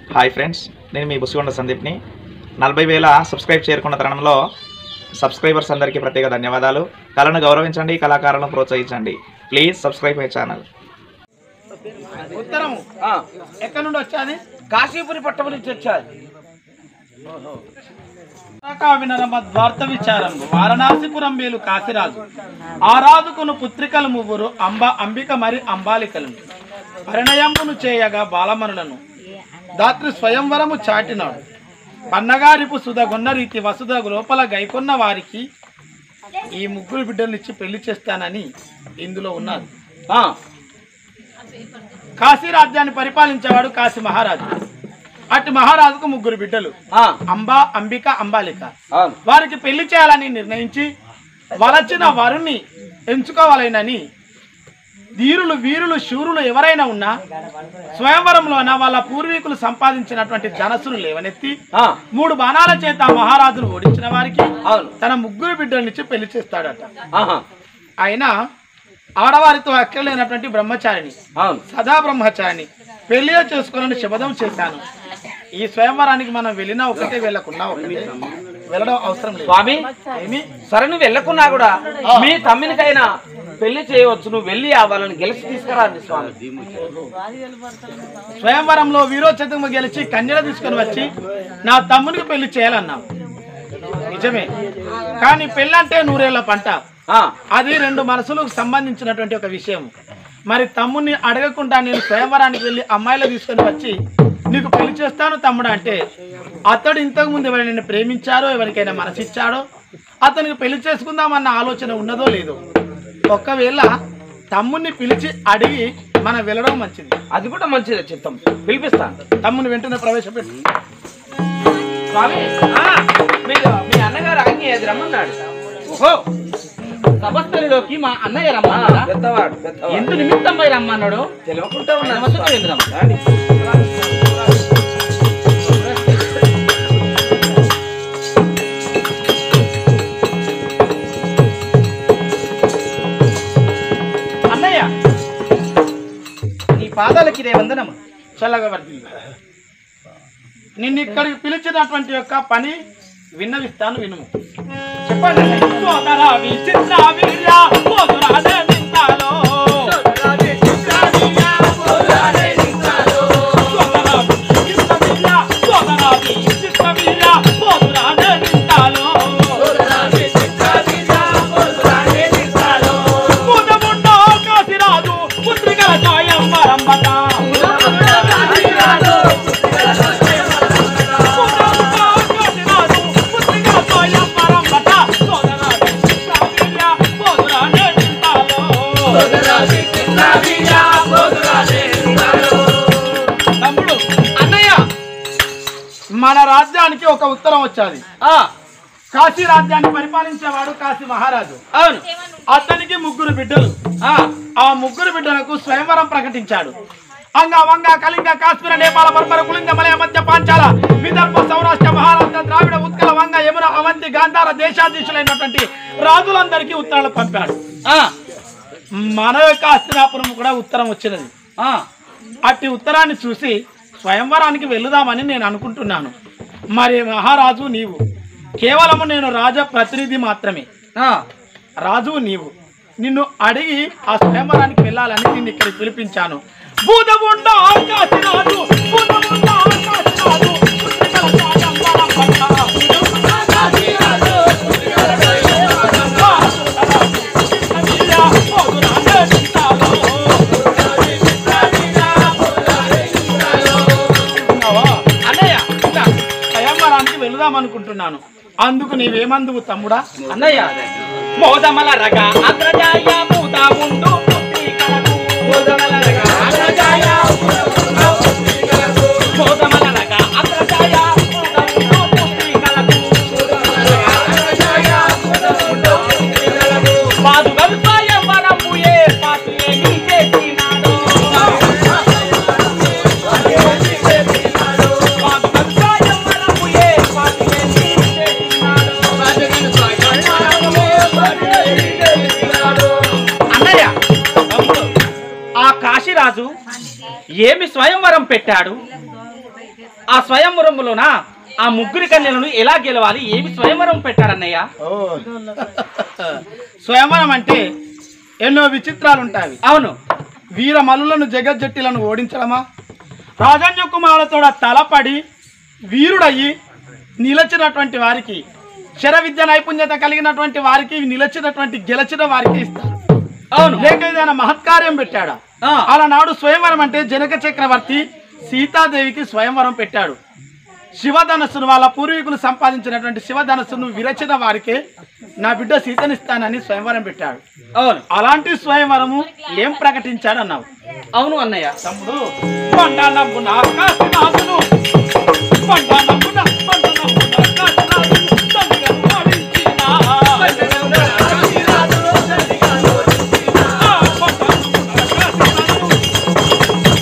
Hi friends నేను మీ బుసిగొండ సందీప్ని నలభై వేల సబ్స్క్రైబ్ చేరుకున్న తరుణంలో సబ్స్క్రైబర్స్ అందరికీ ప్రత్యేక ధన్యవాదాలు కళను గౌరవించండి కళాకారులను ప్రోత్సహించండి ప్లీజ్ సబ్స్క్రైబ్ మై ఛానల్ ఉత్తరము ఎక్కడి నుండి వచ్చాది కాశీపురి పట్టం నుంచి వచ్చాది వినరమ ద్వార్త విచారం వారణాసిపురం మేలు కాశీరాజు ఆ రాజుకును పుత్రికలు ముగ్గురు అంబ అంబిక మరి అంబాలికలు పరిణయంబును చేయగా బాలమరులను దాత్రి స్వయంవరము చాటినాడు పన్నగారిపు సుధగొన్న రీతి వసుధ లోపల గైకొన్న వారికి ఈ ముగ్గురు బిడ్డలనిచ్చి పెళ్లి చేస్తానని ఇందులో ఉన్నది ఆ, కాశీ రాజ్యాన్ని పరిపాలించేవాడు కాశీ మహారాజు అటు మహారాజుకు ముగ్గురు బిడ్డలు ఆ, అంబ అంబిక అంబాలిక అవును వారికి పెళ్లి చేయాలని నిర్ణయించి వలచిన వరుణ్ణి ఎంచుకోవాలనని ధీరులు వీరులు శూరులు ఎవరైనా ఉన్నా స్వయంవరంలోన వాళ్ళ పూర్వీకులు సంపాదించినటువంటి ధనస్సును లేవనెత్తి ఆ, మూడు బాణాల చేత మహారాజును ఓడించిన వారికి అవును తన ముగ్గురు బిడ్డలనిచ్చి పెళ్లి చేస్తాడట ఆహా, ఆయన ఆడవారితో అక్కర్లేనటువంటి బ్రహ్మచారిని అవును సదా బ్రహ్మచారిని పెళ్లి చేసుకోవాలని శపథం చేశాను ఈ స్వయంవరానికి మనం వెళ్ళినా ఒకటే వెళ్ళకున్నా ఒకటే వెళ్ళడం అవసరం లేదు స్వామి ఏమి సరే నువ్వు వెళ్ళకున్నా కూడా మీ తమ్మినికైనా పెళ్లి చేయవచ్చు నువ్వు వెళ్ళి ఆ వాళ్ళని గెలిచి తీసుకురాండి స్వామి స్వయంవరంలో వీరోచితంగా గెలిచి కన్యలు తీసుకొని వచ్చి నా తమ్మునికి పెళ్లి చేయాలన్నావు నిజమే కానీ పెళ్ళంటే నూరేళ్ల పంట ఆ, అది రెండు మనసులకు సంబంధించినటువంటి ఒక విషయం మరి తమ్ముని అడగకుండా నేను స్వయంవరానికి వెళ్ళి అమ్మాయిలు తీసుకొని వచ్చి నీకు పెళ్లి చేస్తాను తమ్ముడు అంటే అతడు ఇంతకు ముందు ఎవరైనా ప్రేమించారో ఎవరికైనా మనసిచ్చాడో అతనికి పెళ్లి చేసుకుందామన్న ఆలోచన ఉన్నదో లేదో ఒకవేళ తమ్ముని పిలిచి అడిగి మనం వెళ్ళడం మంచిది అది కూడా మంచిదే చిత్తం పిలిపిస్తాను తమ్ముని వెంటనే ప్రవేశపెట్టి స్వామి ఆ, మీరు మీ అన్నగారు ఆజ్ఞ ఏది రమ్మన్నాడు ఓహో సభస్థలిలోకి మా అన్నయ్య రమ్మన్నాడా పెద్దవాడు పెద్దవాడు ఎందు నిమిత్తమై రమ్మన్నాడు తెలియకుండా ఉన్నాను నమస్తే స్వామి. వెళ్దాం. రాండి. అన్నయ్య నీ పాదాలకి ఇదే వందనము చల్లగా వర్తిల్లు నిన్ను ఇక్కడికి పిలిచినటువంటి యొక్క పని విన్నవిస్తాను వినుము చెప్పండి అన్నయ్య. సోదరా విచిత్ర వీర్య, సోదరాలే నిందాలో. సోదరా విచిత్ర వీర్య, సోదరా విచిత్ర వీర్య, సోదరాలే నిందాలో. పూజముండో కాశీరాజు, పుత్రికల స్వయంవరంబట. పూజముండో కాశీరాజు, పుత్రికల స్వయంవరంబట. సోదరా విచిత్ర వీర్య, సోదరాలే నిందాలో. తమ్ముడు అన్నయ్య మన రాజ్యానికి ఒక ఉత్తరం వచ్చాది ఆ, కాశీ రాజ్యాన్ని పరిపాలించేవాడు కాశీ మహారాజు అవును అతనికి ముగ్గురు బిడ్డలు ఆ, ఆ ముగ్గురు బిడ్డలకు స్వయంవరం ప్రకటించాడు అంగ వంగ కళింగ కాశ్మీర నేపాల పర్పర కులింగ మలయ మధ్య పాంచాల విదర్భ సౌరాష్ట్ర మహారాష్ట్ర ద్రావిడ ఉత్కల వంగ యమున అవంతి గాంధార దేశాధీశులైనటువంటి రాజులందరికీ ఉత్తరాలు పంపాడు ఆ, మన యొక్క హస్తినాపురం కూడా ఉత్తరం వచ్చినది ఆ, అట్టి ఉత్తరాన్ని చూసి స్వయంవరానికి వెళుదామని నేను అనుకుంటున్నాను మరి మహారాజు నీవు కేవలము నేను రాజ ప్రతినిధి మాత్రమే ఆ. రాజు నీవు నిన్ను అడిగి ఆ స్వయంవరానికి వెళ్ళాలని నిన్ను ఇక్కడ పిలిపించాను భూతముండ ఆకాశరాజు భూతముండ ఆకాశరాజు పుత్రికల స్వయంవరం పట్ల. భూతముండ ఆకాశరాజు, పుత్రికల స్వయంవరం పట్ల. వీర, పోతురాజే నిందాలో. ఉన్నావా? అన్నయ్య ఇంకా స్వయంవరానికి వెళుదాం అనుకుంటున్నాను అందుకు నీవేమందువు తమ్ముడా అన్నయ్య మోదమల రగ అగ్రజాయ మూత ఉండు పుత్రికలకు. మోదమల రగ అగ్రజాయ మోదమల రగ అగ్రజాయ మూత ఉండు పుత్రికలకు. పాదు వ్యవసాయం వరము ఏ పాటు ఏమి చేసినాడో పాదు వ్యవసాయం వరము ఏ పాటు ఏమి చేసినాడో అన్నయ్య తమ్ముడు, ఆ కాశీరాజు ఏమి స్వయంవరం పెట్టాడు ఆ స్వయంవరంలోన ఆ ముగ్గురి కన్యలను ఎలా గెలవాలి ఏమి స్వయంవరం పెట్టారన్నయ్య ఓ స్వయంవరం అంటే ఎన్నో విచిత్రాలు ఉంటాయి అవును వీర మల్లులను జగజ్జట్టిలను ఓడించడమా రాజన్య కుమారులతో తలపడి వీరుడయ్యి నిలచినటువంటి వారికి శర విద్య నైపుణ్యత కలిగినటువంటి వారికి నిలచినటువంటి గెలిచిన వారికి ఇస్తారు అవును లేక ఏదైనా మహత్కార్యం పెట్టాడా ఆ. అలనాడు స్వయంవరం అంటే జనక చక్రవర్తి సీతాదేవికి స్వయంవరం పెట్టాడు శివధనస్సును వాళ్ళ పూర్వీకులు సంపాదించినటువంటి శివధనస్సును విరచిన వారికే నా బిడ్డ సీతనిస్తానని స్వయంవరం పెట్టాడు అవును అలాంటి స్వయంవరము ఏం ప్రకటించాడు అన్నావు అవును అన్నయ్య తమ్ముడు పండానమ్మున కాశీనాథును పండానమ్మున పండానమ్మున కాశీనాథును తండ్రిగాను వాడించిన. ఆ పండానమ్మున కాశీనాథును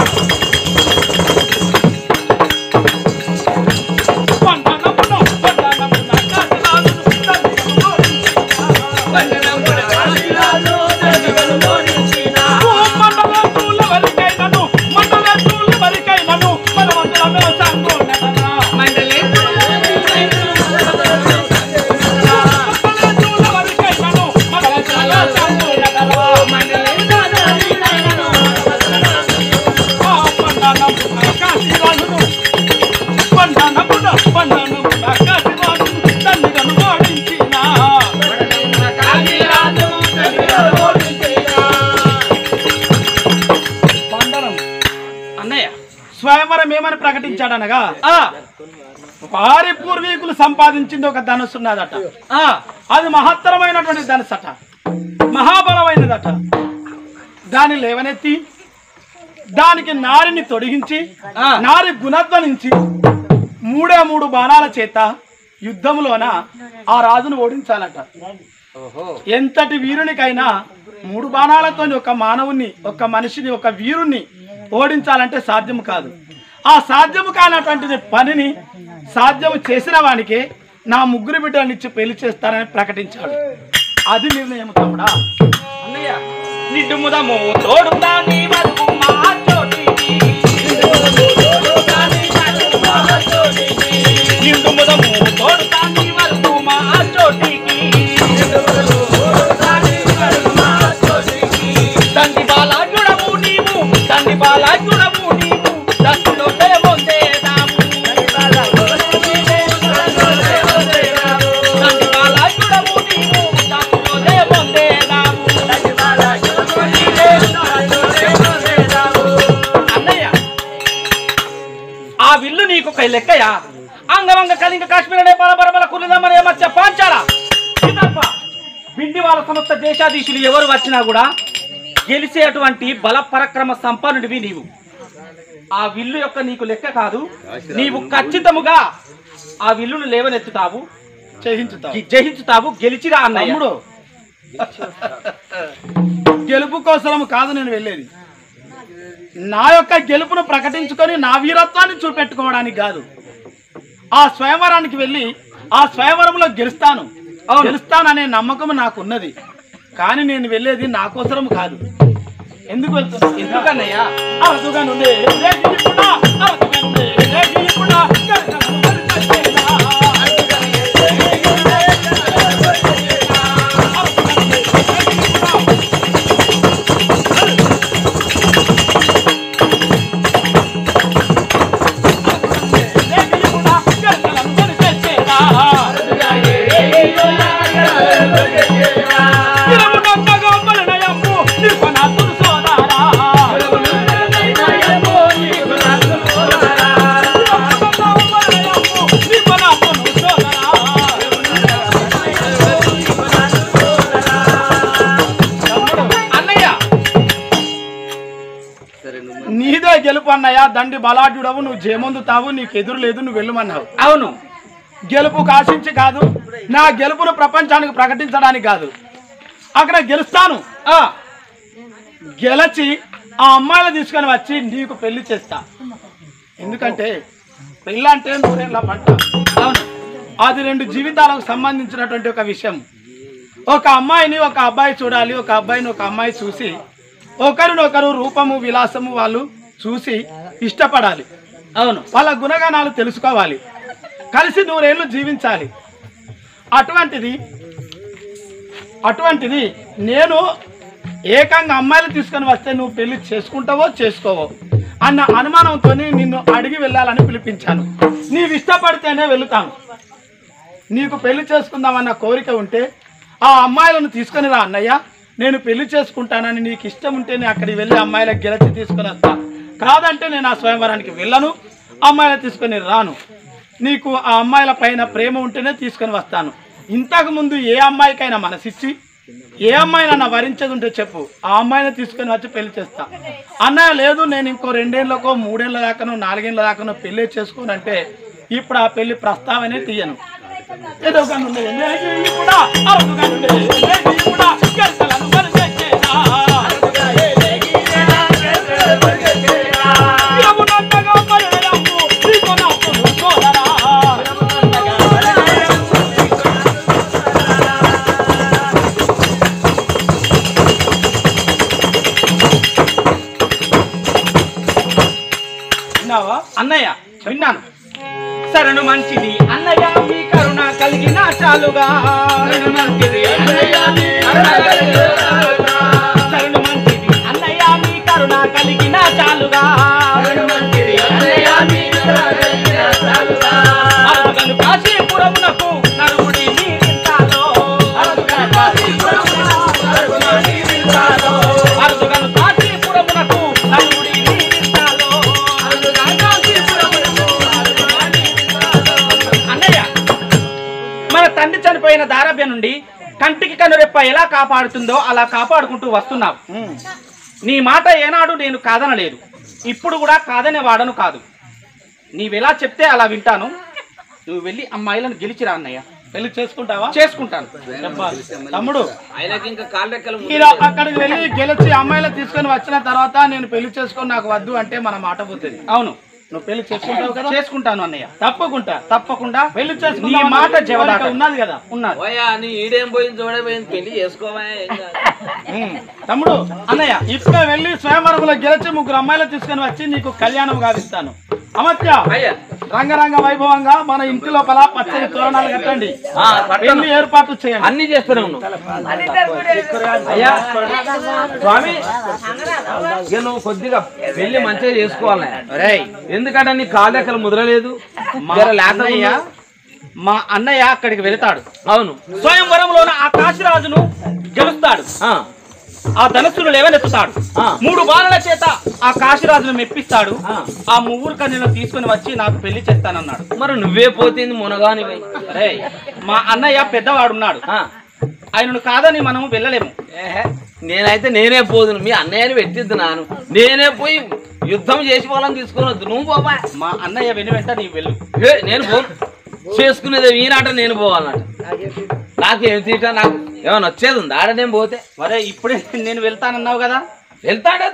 పండానమ్మున పండానమ్మున కాశీనాథును తండ్రిగాను వాడించిన. ఓ మండలతుల వరికైనను, మండలతుల వరికైనను, మనమందరమే సంగుణనరా. మండలతుల వరికైనను, మనమందరమే సంగుణనరా. ఆ పండానమ్మున కాశీరాజును, పండానమ్మున, పండానమ్మున కాశీరాజును, తండ్రిగాను వాడించిన. పండరం అన్నయ్య స్వయంవరం ఏమని ప్రకటించాడనగా ఆ వారి పూర్వీకులు సంపాదించింది ఒక ధనుసు ఉన్నదట ఆ అది మహత్తరమైనటువంటి ధనుసు అట మహాబలమైనదట దాన్ని లేవనెత్తి దానికి నారిని తొడిగించి ఆ. నారి గుణధ్వనించి మూడే మూడు బాణాల చేత యుద్ధములోన ఆ రాజును ఓడించాలట ఓహో ఎంతటి వీరునికైనా మూడు బాణాలతో ఒక మానవుని ఒక మనిషిని ఒక వీరుణ్ణి ఓడించాలంటే సాధ్యము కాదు ఆ సాధ్యము కానటువంటి పనిని సాధ్యము చేసిన వానికి నా ముగ్గురు బిడ్డలనిచ్చి పెళ్లి చేస్తానని ప్రకటించాడు అది నిర్ణయం తమ్ముడా అన్నయ్య నిండు ముదము తోడుతా నీ వరకు మా చోటికి నిండు ముదము తోడుతా నీ వరకు మా చోటికి తండ్రి బాలాజుడము నీవు తండ్రి బాలాజుడము నీవు దశలో పొందేదాము తండ్రి బాలాజుడము నీవు దశలో పొందేదాము అన్నయ్య ఆ విల్లు నీకు కై లెక్కయా అంగవంగ కళింగ కాశ్మీర నేపాల బరబల కులిదమనే మధ్య పాంచాల విదర్భ బిండి వాళ్ళ సంస్థ దేశాధీశులు ఎవరు వచ్చినా కూడా గెలిచేటువంటి బల పరక్రమ సంపన్నుడివి నీవు ఆ విల్లు యొక్క నీకు లెక్క కాదు నీవు ఖచ్చితముగా ఆ విల్లును లేవనెత్తుతావు చేయించుతావు గి- జయించుతావు గెలిచిరా అన్నయ్య తమ్ముడు గెలుపు కోసము కాదు నేను వెళ్ళేది నా యొక్క గెలుపును ప్రకటించుకొని నా వీరత్వాన్ని చూపెట్టుకోవడానికి కాదు ఆ స్వయంవరానికి వెళ్ళి ఆ స్వయంవరంలో గెలుస్తాను గెలుస్తాననే నమ్మకం నాకు ఉన్నది కానీ నేను వెళ్ళేది నా కోసరం కాదు ఎందుకు వెళ్తున్నాను ఎందుకన్నయ్యా అరదుగా నుండి రేగిలిపుడా, అరదుగా నుండి రేగిలిపుడా, గరగలను గరికచేనా. అరదుగా నుండి రేగిలిపుడా, రేగిలిపుడా, గరగలను గరికచేనా. విరమునందగా బలనయము, నిర్వనాథుడు సోదరా. అన్నయ్య నీదే గెలుపు అన్నయ్య దండి బలాఢ్యుడవు నువ్వు జేమొందుతావు నీకు ఎదురు లేదు నువ్వు వెళ్ళమన్నావు అవును గెలుపు కాశించి కాదు నా గెలుపును ప్రపంచానికి ప్రకటించడానికి కాదు అక్కడ గెలుస్తాను ఆ గెలచి ఆ అమ్మాయిలు తీసుకొని వచ్చి నీకు పెళ్లి చేస్తా ఎందుకంటే పెళ్ళి అంటే నూరేళ్ళ పంట అవును అది రెండు జీవితాలకు సంబంధించినటువంటి ఒక విషయం ఒక అమ్మాయిని ఒక అబ్బాయి చూడాలి ఒక అబ్బాయిని ఒక అమ్మాయి చూసి ఒకరినొకరు రూపము విలాసము వాళ్ళు చూసి ఇష్టపడాలి అవును వాళ్ళ గుణగణాలు తెలుసుకోవాలి కలిసి నూరేళ్ళు జీవించాలి అటువంటిది అటువంటిది నేను ఏకంగా అమ్మాయిలు తీసుకొని వస్తే నువ్వు పెళ్లి చేసుకుంటావో చేసుకోవో అన్న అనుమానంతో నిన్ను అడిగి వెళ్ళాలని పిలిపించాను నీవు ఇష్టపడితేనే వెళుతాను నీకు పెళ్లి చేసుకుందామన్న కోరిక ఉంటే ఆ అమ్మాయిలను తీసుకొని రా అన్నయ్య నేను పెళ్లి చేసుకుంటానని నీకు ఇష్టం ఉంటేనే అక్కడికి వెళ్ళి అమ్మాయిలకు గెలిచి తీసుకొని వస్తా కాదంటే నేను ఆ స్వయంవరానికి వెళ్ళను అమ్మాయిలు తీసుకొని రాను నీకు ఆ అమ్మాయిల పైన ప్రేమ ఉంటేనే తీసుకొని వస్తాను ఇంతకు ముందు ఏ అమ్మాయికైనా మనసిచ్చి ఏ అమ్మాయినన్నా వరించేది ఉంటే చెప్పు ఆ అమ్మాయిని తీసుకొని వచ్చి పెళ్లి చేస్తా అన్నయ్య లేదు నేను ఇంకో రెండేళ్ళకో మూడేళ్ళ దాకానో నాలుగేళ్ళ దాకానో పెళ్లి చేసుకోనంటే ఇప్పుడు ఆ పెళ్లి ప్రస్తావనే తీయను ఏదో ఒక నుండి నేటి కూడా అరుదుగా నుండి నేటి కూడా గంటలను మరిచేసేనా. యమునంతగా పరిణయము నీకు నాకు సోదరా. విన్నావా అన్నయ్య విన్నాను శరణు మంచిది అన్నయ్య మీ కరుణ కలిగిన చాలుగా శరణు మంచిది అన్నయ్య మీ కరుణ కలిగిన చాలుగా. శరణు మంచిది అన్నయ్య మీ కరుణ కలిగిన చాలుగా శరణు మంచిది అన్నయ్య మీ కరుణ కలిగిన చాలుగా. అరుదుగను కాశీపురమునకు నరుముడి మీ వింతాలో అరుదుగను కాశీపురమునకు నరుముడి మీ వింతాలో అరుదుగను కాశీపురమునకు నరుముడి మీ వింతాలో అరుదుగను కాశీపురమునకు నరుముడి మీ వింతాలో. అన్నయ్య మన తండ్రి చనిపోయిన దారభ్య నుండి కంటికి కనురెప్ప ఎలా కాపాడుతుందో అలా కాపాడుకుంటూ వస్తున్నావు నీ మాట ఏనాడు నేను కాదనలేదు ఇప్పుడు కూడా కాదనే వాడను కాదు నీవెలా చెప్తే అలా వింటాను నువ్వు వెళ్ళి అమ్మాయిలను గెలిచిరా అన్నయ్య పెళ్లి చేసుకుంటావా చేసుకుంటాను చెప్పాలి. తమ్ముడు ఆయనకి ఇంకా కాళ్ళెక్కలు మీరు అక్కడికి వెళ్ళి గెలిచి అమ్మాయిలు తీసుకొని వచ్చిన తర్వాత నేను పెళ్లి చేసుకొని నాకు వద్దు అంటే మన మాట పోతుంది అవును నువ్వు పెళ్లి చేసుకుంటావు కదా చేసుకుంటాను అన్నయ్య తప్పకుండా తప్పకుండా పెళ్లి నీ చేసుకున్న మాట జవదాట ఉన్నది కదా ఉన్నది ఓయా నీ ఈడేం పోయింది చూడే పోయింది పెళ్లి చేసుకోవా ఏం కాదు. ఉమ్. తమ్ముడు అన్నయ్య ఇప్పుడే వెళ్ళి స్వయంవరంలో గెలిచి ముగ్గురు అమ్మాయిలు తీసుకొని వచ్చి నీకు కళ్యాణం గావిస్తాను అమత్య అయ్యా రంగరంగ వైభవంగా మన ఇంటి లోపల పచ్చని తోరణాలు కట్టండి ఆ, కట్టను. పెళ్లి ఏర్పాట్లు చేయండి అన్ని చేస్తూనే ఉన్నావు అయ్యా స్వామి ఇక నువ్వు కొద్దిగా పెళ్లి మంచిగా చేసుకోవాలి రేయ్ ఎందుకంటే నీ కాళ్ళెక్కలు ముదరలేదు మా జర లేత అన్నయ్య మా అన్నయ్య అక్కడికి వెళతాడు అవును స్వయంవరంలోన ఆ కాశీరాజును గెలుస్తాడు ఆ, ఆ ధనస్సును లేవనెత్తుతాడు ఆ. మూడు బాణల చేత ఆ కాశీరాజును మెప్పిస్తాడు ఆ. ఆ ముగ్గురు కన్యలను తీసుకుని వచ్చి నాకు పెళ్లి చేస్తానన్నాడు మరి నువ్వే పోతుంది మునగానివై రేయ్ మా అన్నయ్య పెద్దవాడున్నాడు ఆ, ఆయనను కాదని మనము వెళ్ళలేము ఏహే, నేనైతే నేనే పోదును మీ అన్నయ్యని పెట్టిద్దున్నాను నేనే పోయి యుద్ధం చేసి వాళ్ళని తీసుకొని వద్దు నువ్వు పోవా మా అన్నయ్య వెను వెంట నీవు వెళ్ళు ఏ, నేను పోను చేసుకునేది ఈనాట నేను పోవాలన్నట నాకు ఏం తీట నాకు ఏమైనా వచ్చేది ఉంది ఆడ నేను పోతే మరే ఇప్పుడే నేను వెళ్తానన్నావు కదా వెళ్తాడే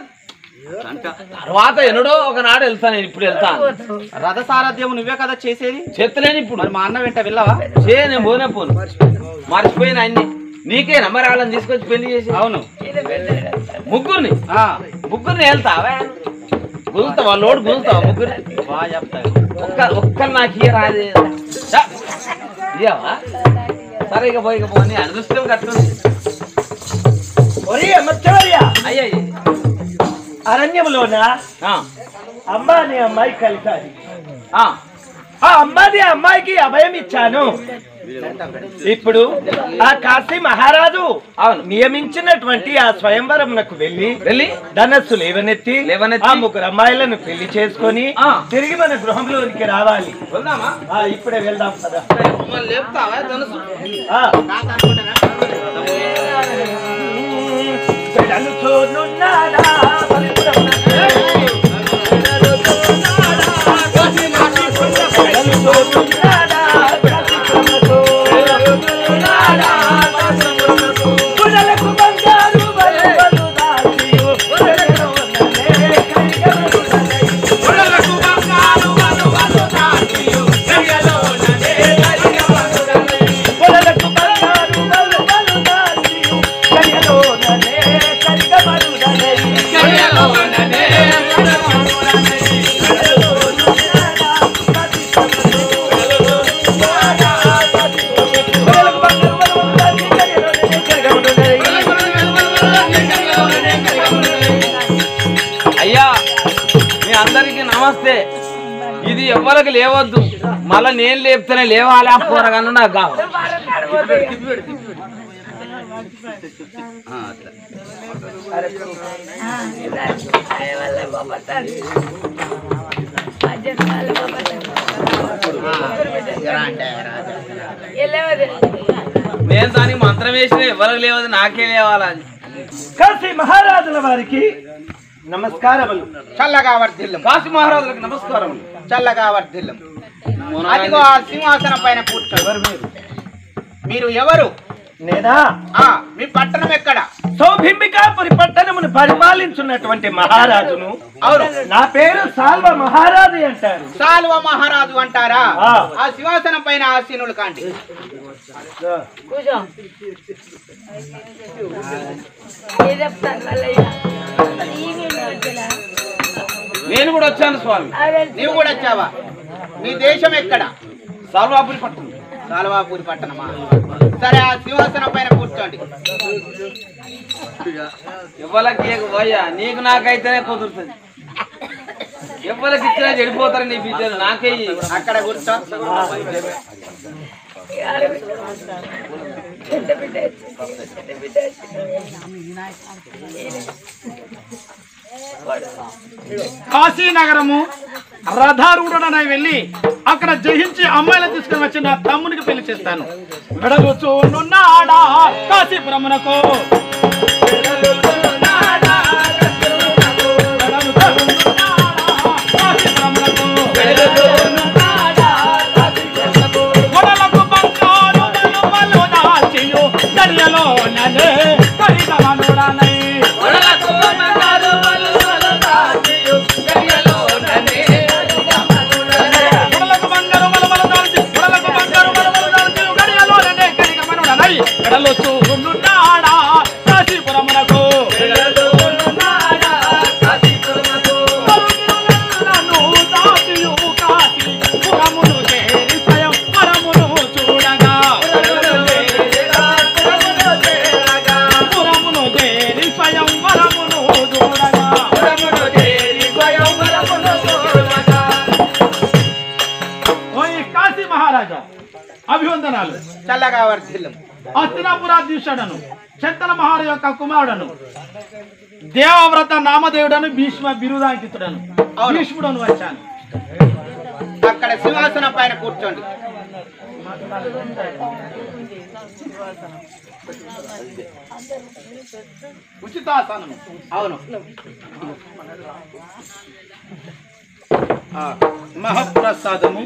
తర్వాత ఎన్నడో ఒకనాడు వెళ్తాను నేను ఇప్పుడు వెళ్తాను రథ సారథ్యం నువ్వే కదా చేసేది చెత్తలేని ఇప్పుడు మరి మా అన్న వెంట వెళ్ళవా చే నేను పోనే పోను మర్చిపోయిన అన్ని నీకేనా మరి వాళ్ళని తీసుకొచ్చి పెళ్లి చేసి అవును ముగ్గురిని ఆ, ముగ్గురిని వెళ్తావా గుంజుతావా లోడు గుంజుతావా ముగ్గురిని బాగా చెప్తావు ఒక్క ఒక్కరు నాకు ఇయ్య రాదే ఛ! ఇయ్యవా సరే ఇక పోయి ఇక పోనీ అదృష్టం కట్టుంది ఒరే అమర్చవర్య అయ్యా అరణ్యంలోన అంబాని అమ్మాయి కలిసారి ఆ అంబాని అమ్మాయికి అభయం ఇచ్చాను ఇప్పుడు ఆ కాశీ మహారాజు అవును నియమించినటువంటి ఆ స్వయంవరంకు వెళ్ళి వెళ్ళి ధనస్సు లేవనెత్తి లేవనెత్తి ఆ ముగ్గురు అమ్మాయిలను పెళ్లి చేసుకొని ఆ. తిరిగి మన గృహంలోనికి రావాలి వెళ్దామా ఆ, ఇప్పుడే వెళ్దాం కదా మమ్మల్ని లేపుతావా ధనుసు ఆ. పెడలుచోనున్నాడా పరిపురమునకు? పెడలుచోనున్నాడా పరిపురమునకు? గుడలకు బంగారు బలుబలు దాచియు, గుడలలోననే కరిగలుననే. గుడలకు బంగారు బలుబలు దాచియు, కరిగలోననే కరిగలుననే. గుడలకు బంగారు బలుబలు దాచియు, కరిగలోననే కరిగమరుననే. కరిగలోననే కరిగమరుననే. ఇది ఎవ్వరికి లేవద్దు మళ్ళా నేను లేపుతానే లేవాలి ఆ పోరగాను నాకు కావాలి నేను దానికి మంత్రం వేసిన ఎవరికి లేవదు నాకే లేవాలని కాశీ మహారాజుల వారికి నమస్కారములు చల్లగా వర్ధిల్లం కాశీ మహారాజులకు నమస్కారం చల్లగా వర్ధిల్లం అదిగో ఆ సింహాసనం పైన కూర్చోండి మీరు ఎవరు నేనా ఆ మీ పట్టణం ఎక్కడ సౌభింబికాపురి పట్టణమును పరిపాలించున్నటువంటి మహారాజును అవును నా పేరు సాల్వ మహారాజు అంటారు సాల్వ మహారాజు అంటారా ఆ. ఆ సింహాసనం పైన ఆసీనులు కాండి నేను కూడా వచ్చాను స్వామి నీవు కూడా వచ్చావా నీ దేశం ఎక్కడ సాల్వాపురి పట్టణం సాల్వాపూరి పట్టణమా సరే ఆ సింహాసనం పైన కూర్చోండి ఎవరికి పోయా నీకు నాకైతేనే కుదురుతుంది ఎవరికి ఇచ్చినా చెడిపోతారు నీ బిడ్డలు నాకే ఇయ్యి. అక్కడ కూర్చో కాశీనగరము రథారూఢనై వెళ్ళి అక్కడ జయించి అమ్మాయిలను తీసుకుని వచ్చి నా తమ్మునికి పెళ్లి చేస్తాను వెడలుచున్నాడా కాశీపురమునకు గొడవలకు బంగారు మలుమలు దాచియు దర్యలోననే కరిగమనుడనై. గొడవలకు బంగారు మలుమలు దాల్చి, గొడవలకు బంగారు మలుమలు దాల్చి, గడియలోననే కరిగమనుడనై. వెడలుచున్నాడా కాశీపురమునకు పరుగిరులను దాచియు కాశీపురమును చేరి స్వయం వరమును చూడగా పురమును చేరి స్వయం వరమును చూడగా ఓయ్ కాశీ మహారాజా అభివందనాలు చల్లగా వర్ధిల్లం హస్తినాపురాధీశుడను శంతన మహారాజు యొక్క కుమారుడను దేవవ్రత నామదేవుడను భీష్మ బిరుదాంకితుడను అవును. భీష్ముడను వచ్చాను అక్కడ సింహాసనం పైన కూర్చోండి ఉచితాసనము అవును ఆ, మహాప్రసాదము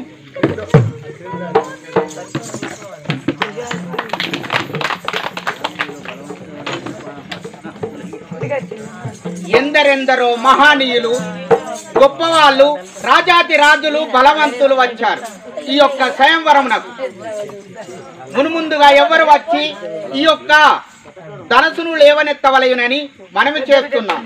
ఎందరెందరో మహానీయులు గొప్పవాళ్ళు రాజాతి రాజులు బలవంతులు వచ్చారు ఈ యొక్క స్వయంవరమునకు మునుముందుగా ఎవరు వచ్చి ఈ యొక్క ధనసును లేవనెత్తవలయునని మనవి చేస్తున్నాం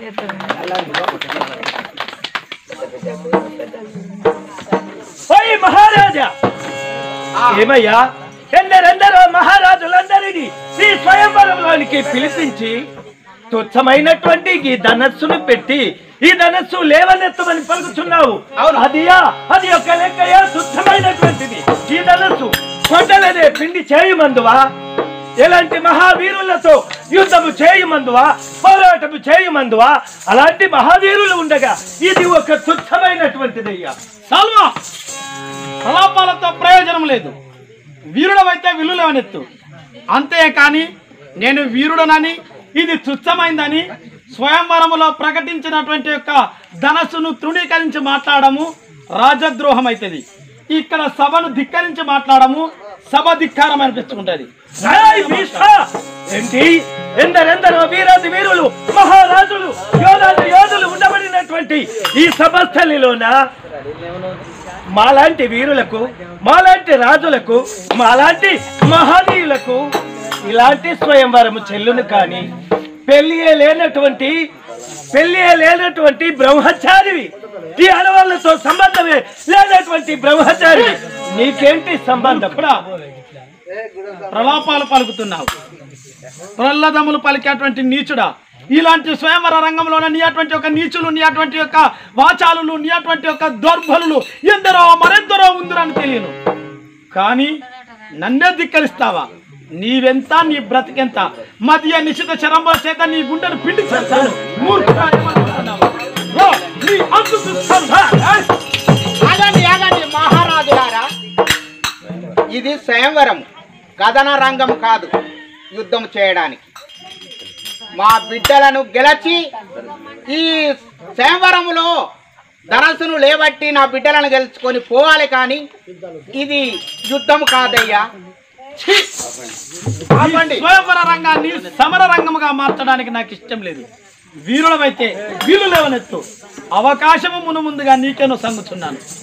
ఓయ్ మహారాజా ఆ, ఏమయ్యా ఎందరెందరో మహారాజులందరినీ ఈ స్వయంవరంలోనికి పిలిపించి తుచ్చమైనటువంటి ఈ ధనస్సును పెట్టి ఈ ధనస్సు లేవనెత్తమని పలుకుతున్నావు అవును. అదియా అది ఒక లెక్కయా తుచ్చమైనటువంటిది ఈ ధనస్సు కొండలనే పిండి చేయుమందువా ఎలాంటి మహావీరులతో యుద్ధము చేయుమందువా పోరాటము చేయుమందువా అలాంటి మహావీరులు ఉండగా ఇది ఒక తుచ్చమైనటువంటిదయ్యా సల్వా ప్రలాపాలతో ప్రయోజనం లేదు వీరుడవైతే విల్లులేవనెత్తు అంతేకాని నేను వీరుడనని ఇది తుచ్చమైందని స్వయంవరములో ప్రకటించినటువంటి యొక్క ధనస్సును తృణీకరించి మాట్లాడము రాజద్రోహం అవుతుంది ఇక్కడ సభను ధిక్కరించి మాట్లాడము సభ ధిక్కారం అనిపించుకుంటది ఏయ్ భీష్మ! ఏంటి ఎందరెందరో వీరాది వీరులు మహారాజులు యోధాది యోధులు ఉండబడినటువంటి ఈ సభస్థలిలోన మాలాంటి వీరులకు మాలాంటి రాజులకు మాలాంటి మహనీయులకు ఇలాంటి స్వయంవరము చెల్లును కాని పెళ్లియే లేనటువంటి పెళ్లియే లేనటువంటి బ్రహ్మచారివి ఈ ఆడవాళ్ళతో సంబంధమే లేనటువంటి బ్రహ్మచారివి నీకేంటి సంబంధం కూడా ప్రలాపాలు పలుకుతున్నావు ప్రహ్లాదములు పలికేటువంటి నీచుడా ఇలాంటి స్వయంవర రంగంలోనే నీ అటువంటి యొక్క నీచులు నీ అటువంటి యొక్క వాచాలులు నీ అటువంటి యొక్క దౌర్బలులు ఎందరో మరెందరో ఉందిరని తెలియను కానీ నన్నే ధిక్కరిస్తావా నీవెంత నీ బ్రతికెంత మధ్య నిశ్చిత చరంబల చేత నీ గుండెను పిండి చేస్తాను మూర్ఖుడా ఏమనుకుంటున్నావా? ఓ, నీ అంతు చూస్తాను, హా, హా. ఆగండి ఆగండి మహారాజులారా ఇది స్వయంవరం కథన రంగం కాదు యుద్ధం చేయడానికి మా బిడ్డలను గెలచి ఈ స్వయంవరములో ధనస్సును లేబట్టి నా బిడ్డలను గెలుచుకొని పోవాలి కానీ ఇది యుద్ధం కాదయ్యా ఛీ! ఈ ఆపండి స్వయంవర రంగాన్ని సమర రంగముగా మార్చడానికి నాకు ఇష్టం లేదు వీరులమైతే వీలు లేవనెత్తు అవకాశము మును ముందుగా నీకేనో సంగుతున్నాను